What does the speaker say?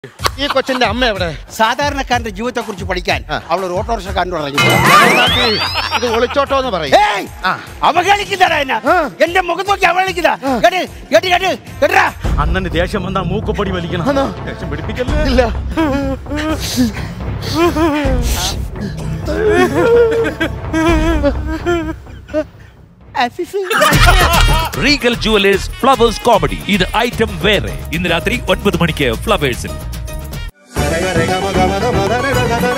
ഈ കൊച്ചിന്റെ അമ്മ എവിടെ സാധാരണക്കാരന്റെ ജീവിതത്തെ കുറിച്ച് പഠിക്കാൻ ആ. അവൾ ഒരു ഓട്ടോറിക്ഷക്കാരനോട് ഇറങ്ങി ഞങ്ങളുടെ നാട്ടിൽ ഇത് ഒളിച്ചോട്ടോ എന്ന് പറയും ഏയ്! ആ. അവഗണിക്കുന്നതാ എന്നെ ആ. എന്റെ മുഖത്ത് നോക്കി അവഗണിക്കുന്ന കേട്ട് കേട്ട് കേട്ട് കേട്ടാ അണ്ണന് ദേഷ്യം വന്നാ മൂക്കുപൊടി വലിക്കണം ആണോ? ദേഷ്യം പിടിപ്പിക്കല്ലേ ഇല്ല റീഗൽ ജുവലേഴ്സ് ഫ്ലവേഴ്സ് കോമഡി ഇത് ഐറ്റം വേറെ ഇന്ന് രാത്രി ഒൻപത് മണിക്ക് ഫ്ലവേഴ്സിൽ Rega, rega, maga, maga, maga, rega, rega,